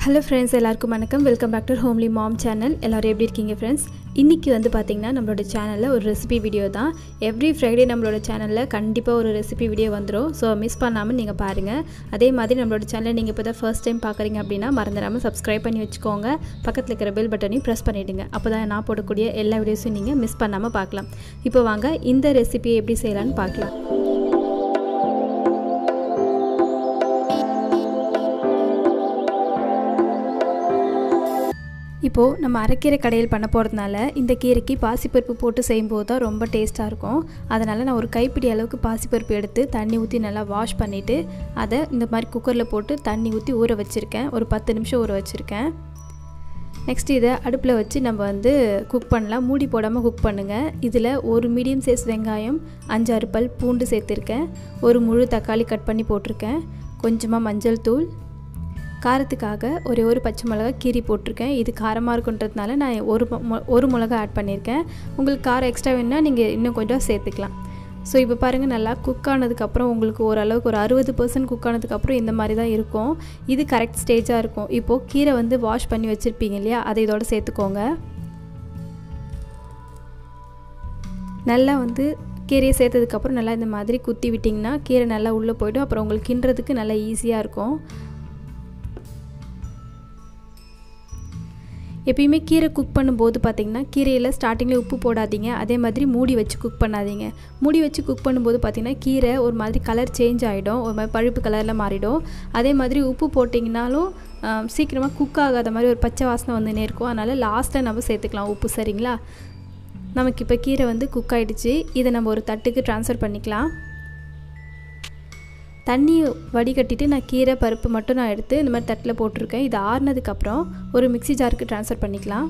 hello friends எல்லாருக்கும் வணக்கம் welcome back to homely mom channel எல்லோரும் எப்படி இருக்கீங்க ஃப்ரெண்ட்ஸ் இன்றைக்கி வந்து பார்த்திங்கன்னா நம்மளோட சேனலில் ஒரு ரெசிபி வீடியோ தான் எவ்ரி ஃப்ரைடே நம்மளோட சேனலில் கண்டிப்பாக ஒரு ரெசிபி வீடியோ வந்துடும் ஸோ மிஸ் பண்ணாமல் நீங்கள் பாருங்கள் அதே மாதிரி நம்மளோட சேனலை நீங்கள் இப்போ தான் ஃபர்ஸ்ட் டைம் பார்க்குறீங்க அப்படின்னா மறந்துடாமல் சப்ஸ்கிரைப் பண்ணி வச்சுக்கோங்க பக்கத்தில் இருக்கிற பெல் பட்டனையும் ப்ரெஸ் பண்ணிவிடுங்க அப்போ தான் நான் போடக்கூடிய எல்லா வீடியோஸும் நீங்கள் மிஸ் பண்ணாமல் பார்க்கலாம் இப்போ வாங்க இந்த ரெசிபியை எப்படி செய்யலான்னு பார்க்கலாம் இப்போது நம்ம அரைக்கீரை கடையில் பண்ண போகிறதுனால இந்த கீரைக்கு பாசிப்பருப்பு போட்டு செய்யும்போது தான் ரொம்ப டேஸ்ட்டாக இருக்கும் அதனால் நான் ஒரு கைப்பிடி அளவுக்கு பாசிப்பருப்பு எடுத்து தண்ணி ஊற்றி நல்லா வாஷ் பண்ணிவிட்டு அதை இந்த மாதிரி குக்கரில் போட்டு தண்ணி ஊற்றி ஊற வச்சுருக்கேன் ஒரு பத்து நிமிஷம் ஊற வச்சுருக்கேன் நெக்ஸ்ட் இதை அடுப்பில் வச்சு நம்ம வந்து குக் பண்ணலாம் மூடி போடாமல் குக் பண்ணுங்கள் இதில் ஒரு மீடியம் சைஸ் வெங்காயம் அஞ்சாறு பல் பூண்டு சேர்த்துருக்கேன் ஒரு முழு தக்காளி கட் பண்ணி போட்டிருக்கேன் கொஞ்சமாக மஞ்சள் தூள் காரத்துக்காக ஒரே ஒரு பச்சை மிளகா கீரி போட்டிருக்கேன் இது காரமாக இருக்குன்றதுனால நான் ஒரு ஒரு மிளகா ஆட் பண்ணியிருக்கேன் உங்களுக்கு காரம் எக்ஸ்ட்ரா வேணுன்னா நீங்கள் இன்னும் கொஞ்சம் சேர்த்துக்கலாம் ஸோ இப்போ பாருங்கள் நல்லா குக் ஆனதுக்கப்புறம் உங்களுக்கு ஓரளவுக்கு ஒரு அறுபது பர்சன்ட் குக் ஆனதுக்கப்புறம் இந்த மாதிரி தான் இருக்கும் இது கரெக்ட் ஸ்டேஜாக இருக்கும் இப்போது கீரை வந்து வாஷ் பண்ணி வச்சுருப்பீங்க இல்லையா அதை இதோட சேர்த்துக்கோங்க நல்லா வந்து கீரையை சேர்த்ததுக்கப்புறம் நல்லா இந்த மாதிரி குத்தி விட்டிங்கன்னா கீரை நல்லா உள்ளே போய்டும் அப்புறம் உங்களுக்கு கிண்டுறதுக்கு நல்லா ஈஸியாக இருக்கும் எப்பயுமே கீரை குக் பண்ணும்போது பார்த்திங்கன்னா கீரையில் ஸ்டார்டிங்கில் உப்பு போடாதீங்க அதே மாதிரி மூடி வச்சு குக் பண்ணாதீங்க மூடி வச்சு குக் பண்ணும்போது பார்த்திங்கன்னா கீரை ஒரு மாதிரி கலர் சேஞ்ச் ஆகிடும் ஒரு மாதிரி பழுப்பு கலரில் மாறிடும் அதே மாதிரி உப்பு போட்டிங்கனாலும் சீக்கிரமாக குக் ஆகாத மாதிரி ஒரு பச்சை வாசனை வந்துனே இருக்கும் அதனால் லாஸ்ட்டாக நம்ம சேர்த்துக்கலாம் உப்பு சரிங்களா நமக்கு இப்போ கீரை வந்து குக் ஆகிடுச்சு இதை நம்ம ஒரு தட்டுக்கு ட்ரான்ஸ்ஃபர் பண்ணிக்கலாம் தண்ணி வடிகட்டிட்டு நான் கீரை பருப்பு மட்டும் நான் எடுத்து இந்த மாதிரி தட்டில் போட்டிருக்கேன் இது ஆறுனதுக்கப்புறம் ஒரு மிக்சி ஜாருக்கு ட்ரான்ஸ்ஃபர் பண்ணிக்கலாம்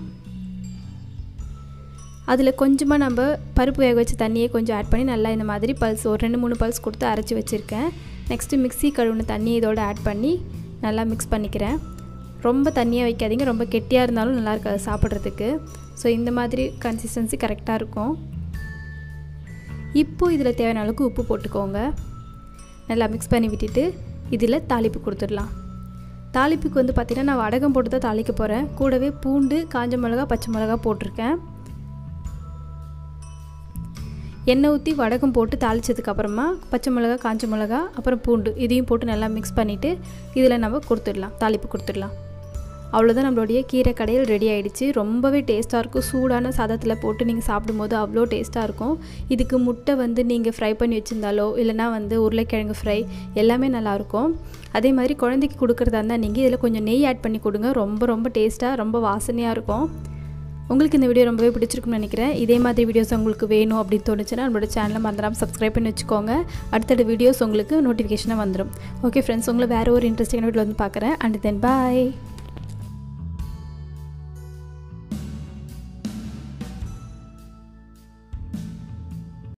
அதில் கொஞ்சமாக நம்ம பருப்பு வேக வச்ச தண்ணியை கொஞ்சம் ஆட் பண்ணி நல்லா இந்த மாதிரி பல்ஸ் ஒரு ரெண்டு மூணு பல்ஸ் கொடுத்து அரைச்சி வச்சுருக்கேன் நெக்ஸ்ட்டு மிக்சி கழுவுன தண்ணியை இதோட ஆட் பண்ணி நல்லா மிக்ஸ் பண்ணிக்கிறேன் ரொம்ப தண்ணியாக வைக்காதீங்க ரொம்ப கெட்டியாக இருந்தாலும் நல்லா இருக்காது சாப்பிட்றதுக்கு ஸோ இந்த மாதிரி கன்சிஸ்டன்சி கரெக்டாக இருக்கும் இப்போது இதில் தேவையான அளவுக்கு உப்பு போட்டுக்கோங்க நல்லா மிக்ஸ் பண்ணி விட்டுட்டு இதில் தாளிப்பு கொடுத்துடலாம் தாளிப்புக்கு வந்து பார்த்திங்கன்னா நான் வடகம் போட்டு தான் தாளிக்க போகிறேன் கூடவே பூண்டு காஞ்ச மிளகா பச்சை மிளகா போட்டிருக்கேன் எண்ணெய் ஊற்றி வடகம் போட்டு தாளித்ததுக்கப்புறமா பச்சை மிளகா காஞ்ச மிளகா அப்புறம் பூண்டு இதையும் போட்டு நல்லா மிக்ஸ் பண்ணிவிட்டு இதில் நம்ம கொடுத்துடலாம் தாளிப்பு கொடுத்துடலாம் அவ்வளோதான் நம்மளுடைய கீரை கடையில் ரெடி ஆகிடுச்சு ரொம்பவே டேஸ்ட்டாக இருக்கும் சூடான சாதத்தில் போட்டு நீங்கள் சாப்பிடும்போது அவ்வளோ டேஸ்ட்டாக இருக்கும் இதுக்கு முட்டை வந்து நீங்கள் ஃப்ரை பண்ணி வச்சுருந்தாலோ இல்லைனா வந்து உருளைக்கிழங்கு ஃப்ரை எல்லாமே நல்லாயிருக்கும் அதே மாதிரி குழந்தைக்கு கொடுக்குறதா இருந்தால் நீங்கள் இதில் கொஞ்சம் நெய் ஆட் பண்ணி கொடுங்க ரொம்ப ரொம்ப டேஸ்ட்டாக ரொம்ப வாசனையாக இருக்கும் உங்களுக்கு இந்த வீடியோ ரொம்பவே பிடிச்சிருக்குன்னு நினைக்கிறேன் இதே மாதிரி வீடியோஸ் உங்களுக்கு வேணும் அப்படின்னு தோணுச்சுன்னா நம்மளோட சேனலை மறந்துடாமல் சப்ஸ்கிரைப் பண்ணி வச்சுக்கோங்க அடுத்தடுத்த வீடியோஸ் உங்களுக்கு நோட்டிஃபிகேஷனாக வந்துடும் ஓகே ஃப்ரெண்ட்ஸ் உங்களை வேறு ஒரு இன்ட்ரெஸ்டிங்கான வீடியோ வந்து பார்க்குறேன் அண்ட் தென் பாய்